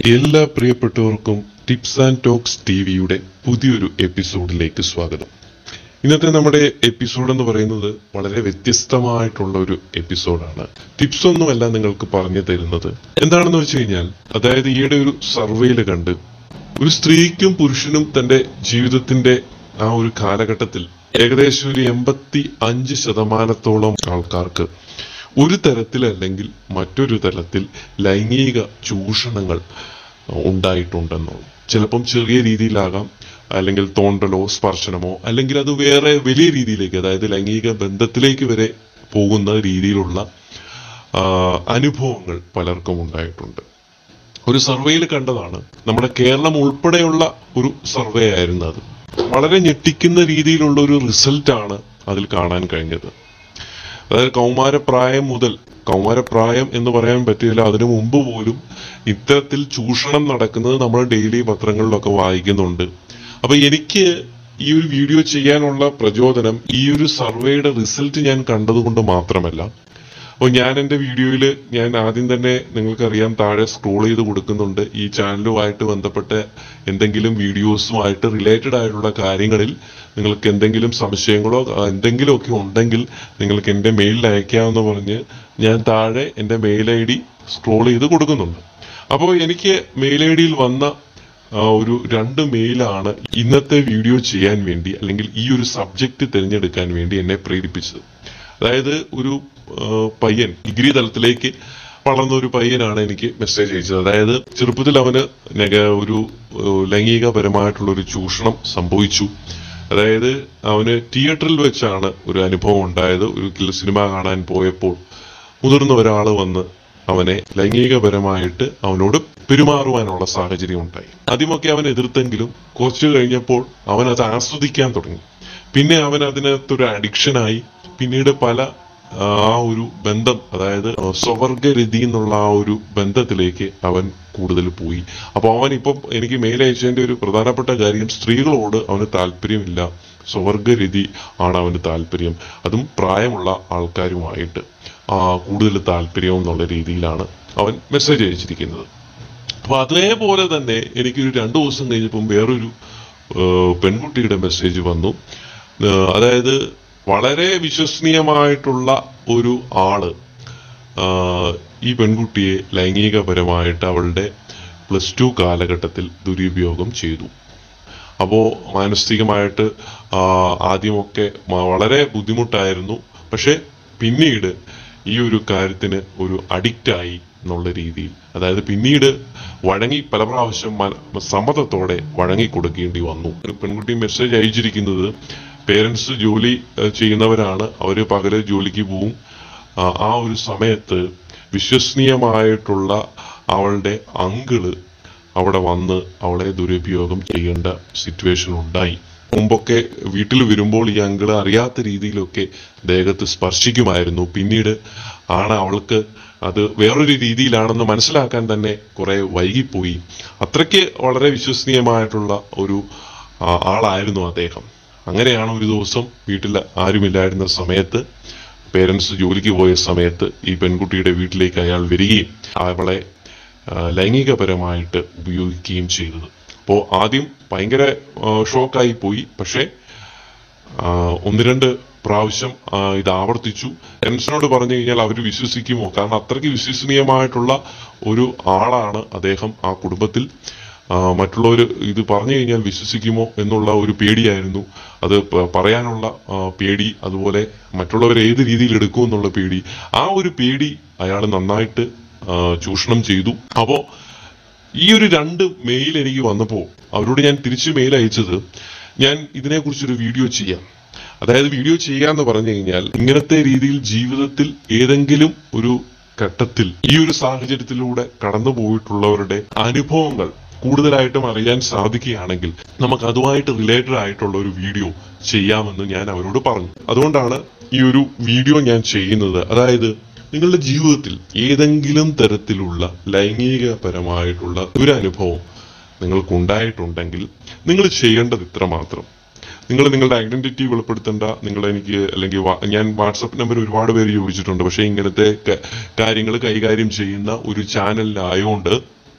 എല്ലാ പ്രിയപ്പെട്ടവർക്കും tips and talks T വിയുടെ പുതിയൊരു എപ്പിസോഡിലേക്ക് സ്വാഗതം ഇന്നത്തെ നമ്മുടെ എപ്പിസോഡ് എന്ന് പറയുന്നത് വളരെ വ്യത്യസ്തമായിട്ടുള്ള ഒരു എപ്പിസോഡാണ് ടിപ്സ് ഒന്നുമല്ല നിങ്ങൾക്ക് പറഞ്ഞു തരുന്നത് എന്താണെന്ന് വെച്ച് കഴിഞ്ഞാൽ അതായത് ഈയിടെ ഒരു സർവേയിൽ കണ്ട് ഒരു സ്ത്രീക്കും പുരുഷനും തന്റെ ജീവിതത്തിന്റെ ആ ഒരു കാലഘട്ടത്തിൽ ഏകദേശം ഒരു എൺപത്തി അഞ്ച് ശതമാനത്തോളം ആൾക്കാർക്ക് ഒരു തരത്തിൽ അല്ലെങ്കിൽ മറ്റൊരു തലത്തിൽ ലൈംഗിക ചൂഷണങ്ങൾ ഉണ്ടായിട്ടുണ്ടെന്നുള്ളു ചിലപ്പം ചെറിയ രീതിയിലാകാം അല്ലെങ്കിൽ തോണ്ടലോ സ്പർശനമോ അല്ലെങ്കിൽ അത് വേറെ വലിയ രീതിയിലേക്ക് അതായത് ലൈംഗിക ബന്ധത്തിലേക്ക് വരെ പോകുന്ന രീതിയിലുള്ള ആ, അനുഭവങ്ങൾ പലർക്കും ഉണ്ടായിട്ടുണ്ട് ഒരു സർവേയിൽ കണ്ടതാണ് നമ്മുടെ കേരളം ഉൾപ്പെടെയുള്ള ഒരു സർവേ ആയിരുന്നു അത് വളരെ ഞെട്ടിക്കുന്ന രീതിയിലുള്ള ഒരു റിസൾട്ടാണ് അതിൽ കാണാൻ കഴിഞ്ഞത് അതായത് കൗമാരപ്രായം മുതൽ കൗമാരപ്രായം എന്ന് പറയാൻ പറ്റില്ല അതിനു മുമ്പ് പോലും ഇത്തരത്തിൽ ചൂഷണം നടക്കുന്നത് നമ്മൾ ഡെയിലി പത്രങ്ങളിലൊക്കെ വായിക്കുന്നുണ്ട് അപ്പൊ എനിക്ക് ഈ ഒരു വീഡിയോ ചെയ്യാനുള്ള പ്രചോദനം ഈ ഒരു സർവേയുടെ റിസൾട്ട് ഞാൻ കണ്ടതുകൊണ്ട് മാത്രമല്ല അപ്പോൾ ഞാൻ എന്റെ വീഡിയോയിൽ ഞാൻ ആദ്യം തന്നെ നിങ്ങൾക്കറിയാം താഴെ സ്ക്രോൾ ചെയ്ത് കൊടുക്കുന്നുണ്ട് ഈ ചാനലുമായിട്ട് ബന്ധപ്പെട്ട എന്തെങ്കിലും വീഡിയോസുമായിട്ട് റിലേറ്റഡ് ആയിട്ടുള്ള കാര്യങ്ങളിൽ നിങ്ങൾക്ക് എന്തെങ്കിലും സംശയങ്ങളോ ആ, എന്തെങ്കിലുമൊക്കെ ഉണ്ടെങ്കിൽ നിങ്ങൾക്ക് എന്റെ മെയിലിൽ അയക്കാമെന്ന് പറഞ്ഞ് ഞാൻ താഴെ എന്റെ മെയിൽ ഐ ഡി സ്ക്രോൾ ചെയ്ത് കൊടുക്കുന്നുണ്ട് അപ്പോൾ എനിക്ക് മെയിൽ ഐ ഡിയിൽ വന്ന ആ, ഒരു രണ്ട് മെയിലാണ് ഇന്നത്തെ വീഡിയോ ചെയ്യാൻ വേണ്ടി അല്ലെങ്കിൽ ഈ ഒരു സബ്ജക്ട് തിരഞ്ഞെടുക്കാൻ വേണ്ടി എന്നെ പ്രേരിപ്പിച്ചത് അതായത് ഒരു ആ, പയ്യൻ ഡിഗ്രി തലത്തിലേക്ക് വളർന്ന ഒരു പയ്യനാണ് എനിക്ക് മെസ്സേജ് അയച്ചത് അതായത് ചെറുപ്പത്തിൽ അവന് നെഗ- ഒരു ആ, ലൈംഗികപരമായിട്ടുള്ള ഒരു ചൂഷണം സംഭവിച്ചു അതായത് അവന് തിയേറ്ററിൽ വെച്ചാണ് ഒരു അനുഭവം ഉണ്ടായത് ഒരു കില്ല സിനിമ കാണാൻ പോയപ്പോൾ മുതിർന്ന ഒരാൾ വന്ന് അവനെ ലൈംഗികപരമായിട്ട് അവനോട് പെരുമാറുവാനുള്ള സാഹചര്യം ഉണ്ടായി ആദ്യമൊക്കെ അവൻ എതിർത്തെങ്കിലും കുറച്ചു കഴിഞ്ഞപ്പോൾ അവൻ അത് ആസ്വദിക്കാൻ തുടങ്ങി പിന്നെ അവൻ അതിനകത്തൊരു അഡിക്ഷനായി പിന്നീട് പല ആ ആ ഒരു ബന്ധം അതായത് സ്വവർഗരതി എന്നുള്ള ആ ഒരു ബന്ധത്തിലേക്ക് അവൻ കൂടുതൽ പോയി അപ്പൊ അവൻ ഇപ്പം എനിക്ക് മെയിൽ അയച്ചതിന്റെ ഒരു പ്രധാനപ്പെട്ട കാര്യം സ്ത്രീകളോട് അവന് താല്പര്യമില്ല സ്വവർഗരതി ആണ് അവന് താല്പര്യം അതും പ്രായമുള്ള ആൾക്കാരുമായിട്ട് ആ കൂടുതൽ താല്പര്യം എന്നുള്ള രീതിയിലാണ് അവൻ മെസ്സേജ് അയച്ചിരിക്കുന്നത് അപ്പൊ അതേപോലെ തന്നെ എനിക്കൊരു രണ്ടു ദിവസം കഴിഞ്ഞപ്പം വേറൊരു ഏഹ്, പെൺകുട്ടിയുടെ മെസ്സേജ് വന്നു ഏഹ്, അതായത് വളരെ വിശ്വസനീയമായിട്ടുള്ള ഒരു ആള് ആഹ്, ഈ പെൺകുട്ടിയെ ലൈംഗികപരമായിട്ട് അവളുടെ പ്ലസ് ടു കാലഘട്ടത്തിൽ ദുരുപയോഗം ചെയ്തു അപ്പോ മാനസികമായിട്ട് ആ, ആദ്യമൊക്കെ മ- വളരെ ബുദ്ധിമുട്ടായിരുന്നു പക്ഷെ പിന്നീട് ഈ ഒരു കാര്യത്തിന് ഒരു അഡിക്റ്റ് ആയി എന്നുള്ള രീതിയിൽ അതായത് പിന്നീട് വഴങ്ങി പല പ്രാവശ്യം മന- സമ്മതത്തോടെ വഴങ്ങി കൊടുക്കേണ്ടി വന്നു ഒരു പെൺകുട്ടി മെസ്സേജ് അയച്ചിരിക്കുന്നത് പേരൻസ് ജോലി ഏഹ്, ചെയ്യുന്നവരാണ് അവര് പകല് ജോലിക്ക് പോവും ആ, ആ ഒരു സമയത്ത് വിശ്വസനീയമായിട്ടുള്ള അവളുടെ അങ്കിള് അവിടെ വന്ന് അവളെ ദുരുപയോഗം ചെയ്യേണ്ട സിറ്റുവേഷൻ ഉണ്ടായി മുമ്പൊക്കെ വീട്ടിൽ വരുമ്പോൾ ഈ അങ്കിള് അറിയാത്ത രീതിയിലൊക്കെ ദേഹത്ത് സ്പർശിക്കുമായിരുന്നു പിന്നീട് ആണ് അവൾക്ക് അത് വേറൊരു രീതിയിലാണെന്ന് മനസ്സിലാക്കാൻ തന്നെ കുറെ വൈകിപ്പോയി അത്രയ്ക്ക് വളരെ വിശ്വസനീയമായിട്ടുള്ള ഒരു ആ, ആളായിരുന്നു അദ്ദേഹം അങ്ങനെയാണ് ഒരു ദിവസം വീട്ടിൽ ആരുമില്ലായിരുന്ന സമയത്ത് പേരൻസ് ജോലിക്ക് പോയ സമയത്ത് ഈ പെൺകുട്ടിയുടെ വീട്ടിലേക്ക് അയാൾ വരികയും അവളെ ആ, ലൈംഗികപരമായിട്ട് ഉപയോഗിക്കുകയും ചെയ്തത് അപ്പോൾ ആദ്യം ഭയങ്കര ആ, ഷോക്കായി പോയി പക്ഷേ ആ, ഒന്ന് രണ്ട് പ്രാവശ്യം ആ, ഇത് ആവർത്തിച്ചു പേരൻസിനോട് പറഞ്ഞു കഴിഞ്ഞാൽ അവർ വിശ്വസിക്കുമോ കാരണം അത്രയ്ക്ക് വിശ്വസനീയമായിട്ടുള്ള ഒരു ആളാണ് അദ്ദേഹം ആ കുടുംബത്തിൽ മറ്റുള്ളവർ ഇത് പറഞ്ഞു കഴിഞ്ഞാൽ വിശ്വസിക്കുമോ എന്നുള്ള ഒരു പേടിയായിരുന്നു അത് പ- പറയാനുള്ള ആ, പേടി അതുപോലെ മറ്റുള്ളവർ ഏത് രീതിയിൽ എടുക്കും എന്നുള്ള പേടി ആ ഒരു പേടി അയാൾ നന്നായിട്ട് ആ, ചൂഷണം ചെയ്തു അപ്പോ ഈ ഒരു രണ്ട് മെയിൽ എനിക്ക് വന്നപ്പോ അവരോട് ഞാൻ തിരിച്ച് മെയിൽ അയച്ചത് ഞാൻ ഇതിനെക്കുറിച്ചൊരു വീഡിയോ ചെയ്യാം അതായത് വീഡിയോ ചെയ്യാന്ന് പറഞ്ഞു കഴിഞ്ഞാൽ ഇങ്ങനത്തെ രീതിയിൽ ജീവിതത്തിൽ ഏതെങ്കിലും ഒരു ഘട്ടത്തിൽ ഈ ഒരു സാഹചര്യത്തിലൂടെ കടന്നു പോയിട്ടുള്ളവരുടെ അനുഭവങ്ങൾ കൂടുതലായിട്ടും അറിയാൻ സാധിക്കുകയാണെങ്കിൽ നമുക്ക് അതുമായിട്ട് റിലേറ്റഡ് ആയിട്ടുള്ള ഒരു വീഡിയോ ചെയ്യാമെന്ന് ഞാൻ അവരോട് പറഞ്ഞു അതുകൊണ്ടാണ് ഈ ഒരു വീഡിയോ ഞാൻ ചെയ്യുന്നത് അതായത് നിങ്ങളുടെ ജീവിതത്തിൽ ഏതെങ്കിലും തരത്തിലുള്ള ലൈംഗികപരമായിട്ടുള്ള ഒരു അനുഭവം നിങ്ങൾക്കുണ്ടായിട്ടുണ്ടെങ്കിൽ നിങ്ങൾ ചെയ്യേണ്ടത് ഇത്ര മാത്രം നിങ്ങൾ നിങ്ങളുടെ ഐഡന്റിറ്റി വെളിപ്പെടുത്തേണ്ട നിങ്ങൾ എനിക്ക് അല്ലെങ്കിൽ വാ- ഞാൻ വാട്സപ്പ് നമ്പർ ഒരുപാട് പേര് ചോദിച്ചിട്ടുണ്ട് പക്ഷേ ഇങ്ങനത്തെ കാര്യങ്ങൾ കൈകാര്യം ചെയ്യുന്ന ഒരു ചാനലിലായതുകൊണ്ട്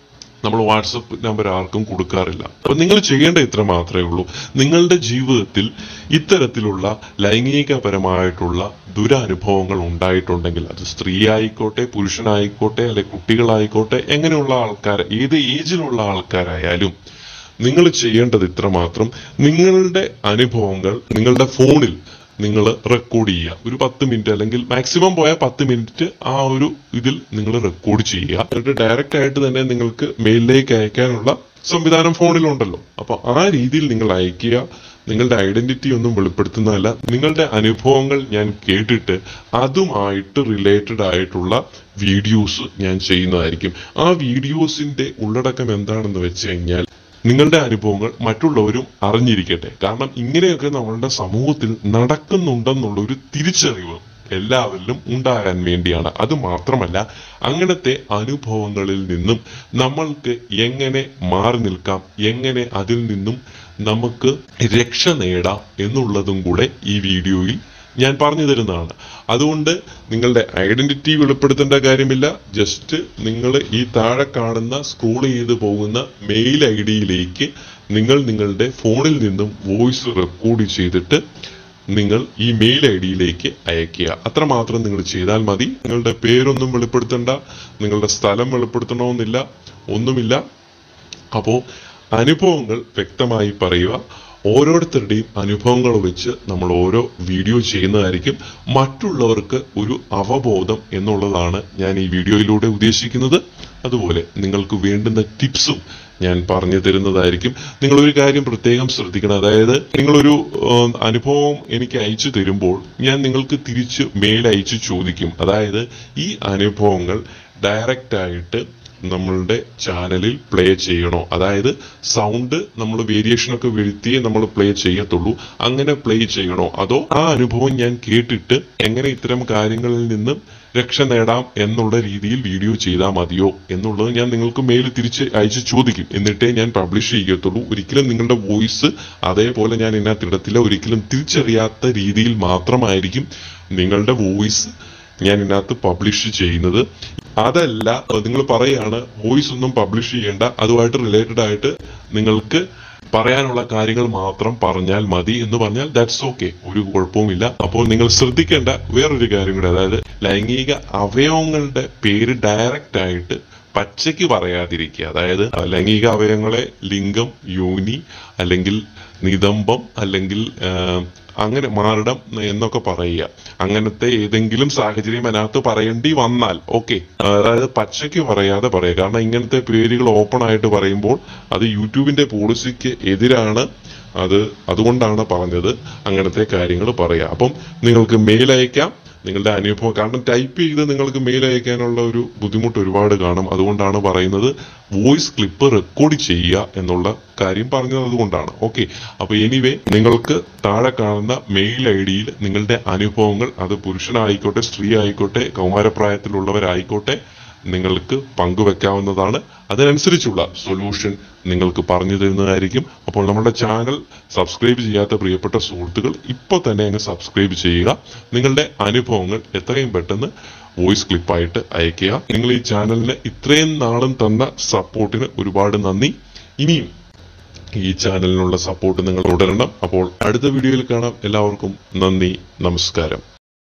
നമ്മൾ വാട്സപ്പ് നമ്പർ ആർക്കും കൊടുക്കാറില്ല അപ്പൊ നിങ്ങൾ ചെയ്യേണ്ട ഇത്ര മാത്രമേ ഉള്ളൂ നിങ്ങളുടെ ജീവിതത്തിൽ ഇത്തരത്തിലുള്ള ലൈംഗികപരമായിട്ടുള്ള ദുരനുഭവങ്ങൾ ഉണ്ടായിട്ടുണ്ടെങ്കിൽ അത് സ്ത്രീ ആയിക്കോട്ടെ പുരുഷനായിക്കോട്ടെ അല്ലെ കുട്ടികളായിക്കോട്ടെ എങ്ങനെയുള്ള ആൾക്കാർ ഏത് ഏജിലുള്ള ആൾക്കാരായാലും നിങ്ങൾ ചെയ്യേണ്ടത് ഇത്ര മാത്രം നിങ്ങളുടെ അനുഭവങ്ങൾ നിങ്ങളുടെ ഫോണിൽ നിങ്ങൾ റെക്കോർഡ് ചെയ്യുക ഒരു പത്ത് മിനിറ്റ് അല്ലെങ്കിൽ മാക്സിമം പോയാൽ പത്ത് മിനിറ്റ് ആ ഒരു ഇതിൽ നിങ്ങൾ റെക്കോർഡ് ചെയ്യുക എന്നിട്ട് ഡയറക്റ്റ് ആയിട്ട് തന്നെ നിങ്ങൾക്ക് മെയിലിലേക്ക് അയക്കാനുള്ള സംവിധാനം ഫോണിലുണ്ടല്ലോ അപ്പൊ ആ രീതിയിൽ നിങ്ങൾ അയക്കുക നിങ്ങളുടെ ഐഡന്റിറ്റി ഒന്നും വെളിപ്പെടുത്തുന്നതല്ല നിങ്ങളുടെ അനുഭവങ്ങൾ ഞാൻ കേട്ടിട്ട് അതുമായിട്ട് റിലേറ്റഡ് ആയിട്ടുള്ള വീഡിയോസ് ഞാൻ ചെയ്യുന്നതായിരിക്കും ആ വീഡിയോസിന്റെ ഉള്ളടക്കം എന്താണെന്ന് വെച്ച് കഴിഞ്ഞാൽ നിങ്ങളുടെ അനുഭവങ്ങൾ മറ്റുള്ളവരും അറിഞ്ഞിരിക്കട്ടെ കാരണം ഇങ്ങനെയൊക്കെ നമ്മളുടെ സമൂഹത്തിൽ നടക്കുന്നുണ്ടെന്നുള്ള ഒരു തിരിച്ചറിവ് എല്ലാവരിലും ഉണ്ടാകാൻ വേണ്ടിയാണ് അത് മാത്രമല്ല അങ്ങനത്തെ അനുഭവങ്ങളിൽ നിന്നും നമ്മൾക്ക് എങ്ങനെ മാറി നിൽക്കാം എങ്ങനെ അതിൽ നിന്നും നമുക്ക് രക്ഷ നേടാം എന്നുള്ളതും കൂടെ ഈ വീഡിയോയിൽ ഞാൻ പറഞ്ഞു തരുന്നതാണ് അതുകൊണ്ട് നിങ്ങളുടെ ഐഡന്റിറ്റി വെളിപ്പെടുത്തേണ്ട കാര്യമില്ല ജസ്റ്റ് നിങ്ങൾ ഈ താഴെ കാണുന്ന സ്ക്രോൾ ചെയ്ത് പോകുന്ന മെയിൽ ഐ ഡിയിലേക്ക് നിങ്ങൾ നിങ്ങളുടെ ഫോണിൽ നിന്നും വോയിസ് റെക്കോർഡ് ചെയ്തിട്ട് നിങ്ങൾ ഈ മെയിൽ ഐ ഡിയിലേക്ക് അയക്കുക അത്രമാത്രം നിങ്ങൾ ചെയ്താൽ മതി നിങ്ങളുടെ പേരൊന്നും വെളിപ്പെടുത്തണ്ട നിങ്ങളുടെ സ്ഥലം വെളിപ്പെടുത്തണമെന്നില്ല ഒന്നുമില്ല അപ്പോ അനുഭവങ്ങൾ വ്യക്തമായി പറയുക ഓരോരുത്തരുടെയും അനുഭവങ്ങൾ വെച്ച് നമ്മൾ ഓരോ വീഡിയോ ചെയ്യുന്നതായിരിക്കും മറ്റുള്ളവർക്ക് ഒരു അവബോധം എന്നുള്ളതാണ് ഞാൻ ഈ വീഡിയോയിലൂടെ ഉദ്ദേശിക്കുന്നത് അതുപോലെ നിങ്ങൾക്ക് വേണ്ടുന്ന ടിപ്സും ഞാൻ പറഞ്ഞു തരുന്നതായിരിക്കും നിങ്ങൾ ഒരു കാര്യം പ്രത്യേകം ശ്രദ്ധിക്കണം അതായത് നിങ്ങളൊരു ഏഹ്, അനുഭവം എനിക്ക് അയച്ചു തരുമ്പോൾ ഞാൻ നിങ്ങൾക്ക് തിരിച്ച് മെയിൽ അയച്ചു ചോദിക്കും അതായത് ഈ അനുഭവങ്ങൾ ഡയറക്റ്റ് ആയിട്ട് നമ്മളുടെ ചാനലിൽ പ്ലേ ചെയ്യണോ അതായത് സൗണ്ട് നമ്മൾ വേരിയേഷൻ ഒക്കെ വരുത്തിയേ നമ്മൾ പ്ലേ ചെയ്യത്തുള്ളൂ അങ്ങനെ പ്ലേ ചെയ്യണോ അതോ ആ അനുഭവം ഞാൻ കേട്ടിട്ട് എങ്ങനെ ഇത്തരം കാര്യങ്ങളിൽ നിന്നും രക്ഷ നേടാം എന്നുള്ള രീതിയിൽ വീഡിയോ ചെയ്താൽ മതിയോ എന്നുള്ളത് ഞാൻ നിങ്ങൾക്ക് മെയിൽ തിരിച്ച് അയച്ച് ചോദിക്കും എന്നിട്ടേ ഞാൻ പബ്ലിഷ് ചെയ്യത്തുള്ളൂ ഒരിക്കലും നിങ്ങളുടെ വോയിസ് അതേപോലെ ഞാൻ ഇതിനകത്ത് ഇടത്തില്ല ഒരിക്കലും തിരിച്ചറിയാത്ത രീതിയിൽ മാത്രമായിരിക്കും നിങ്ങളുടെ വോയിസ് ഞാൻ ഇതിനകത്ത് പബ്ലിഷ് ചെയ്യുന്നത് അതല്ല നിങ്ങൾ പറയാണ് വോയിസ് ഒന്നും പബ്ലിഷ് ചെയ്യേണ്ട അതുമായിട്ട് റിലേറ്റഡ് ആയിട്ട് നിങ്ങൾക്ക് പറയാനുള്ള കാര്യങ്ങൾ മാത്രം പറഞ്ഞാൽ മതി എന്ന് പറഞ്ഞാൽ ദാറ്റ്സ് ഓക്കെ ഒരു കുഴപ്പവുമില്ല അപ്പോൾ നിങ്ങൾ ശ്രദ്ധിക്കേണ്ട വേറൊരു കാര്യം കൂടെ അതായത് ലൈംഗിക അവയവങ്ങളുടെ പേര് ഡയറക്റ്റ് ആയിട്ട് പച്ചയ്ക്ക് പറയാതിരിക്കുക അതായത് ലൈംഗിക അവയവങ്ങളെ ലിംഗം യോനി അല്ലെങ്കിൽ നിതംബം അല്ലെങ്കിൽ ആ, അങ്ങനെ മാറിടം എന്നൊക്കെ പറയുക അങ്ങനത്തെ ഏതെങ്കിലും സാഹചര്യം അതിനകത്ത് പറയേണ്ടി വന്നാൽ ഓക്കെ അതായത് പച്ചയ്ക്ക് പറയാതെ പറയുക കാരണം ഇങ്ങനത്തെ പേരുകൾ ഓപ്പൺ ആയിട്ട് പറയുമ്പോൾ അത് യൂട്യൂബിന്റെ പോളിസിക്ക് എതിരാണ് അത് അതുകൊണ്ടാണ് പറഞ്ഞത് അങ്ങനത്തെ കാര്യങ്ങൾ പറയുക അപ്പം നിങ്ങൾക്ക് മെയിൽ അയക്കാം നിങ്ങളുടെ അനുഭവം കാരണം ടൈപ്പ് ചെയ്ത് നിങ്ങൾക്ക് മെയിൽ അയക്കാനുള്ള ഒരു ബുദ്ധിമുട്ട് ഒരുപാട് കാണും അതുകൊണ്ടാണ് പറയുന്നത് വോയിസ് ക്ലിപ്പ് റെക്കോർഡ് ചെയ്യുക എന്നുള്ള കാര്യം പറഞ്ഞത് അതുകൊണ്ടാണ് ഓക്കെ അപ്പൊ എനിവേ നിങ്ങൾക്ക് താഴെ കാണുന്ന മെയിൽ ഐ ഡിയിൽ നിങ്ങളുടെ അനുഭവങ്ങൾ അത് പുരുഷനായിക്കോട്ടെ സ്ത്രീ ആയിക്കോട്ടെ കൗമാരപ്രായത്തിലുള്ളവരായിക്കോട്ടെ നിങ്ങൾക്ക് പങ്കുവെക്കാവുന്നതാണ് അതിനനുസരിച്ചുള്ള സൊല്യൂഷൻ നിങ്ങൾക്ക് പറഞ്ഞു തരുന്നതായിരിക്കും അപ്പോൾ നമ്മുടെ ചാനൽ സബ്സ്ക്രൈബ് ചെയ്യാത്ത പ്രിയപ്പെട്ട സുഹൃത്തുക്കൾ ഇപ്പോൾ തന്നെ അങ്ങ് സബ്സ്ക്രൈബ് ചെയ്യുക നിങ്ങളുടെ അനുഭവങ്ങൾ എത്രയും പെട്ടെന്ന് വോയിസ് ക്ലിപ്പായിട്ട് അയക്കുക നിങ്ങൾ ഈ ചാനലിന് ഇത്രയും നാളും തന്ന സപ്പോർട്ടിന് ഒരുപാട് നന്ദി ഇനിയും ഈ ചാനലിനുള്ള സപ്പോർട്ട് നിങ്ങൾ തുടരണം അപ്പോൾ അടുത്ത വീഡിയോയിൽ കാണാം എല്ലാവർക്കും നന്ദി നമസ്കാരം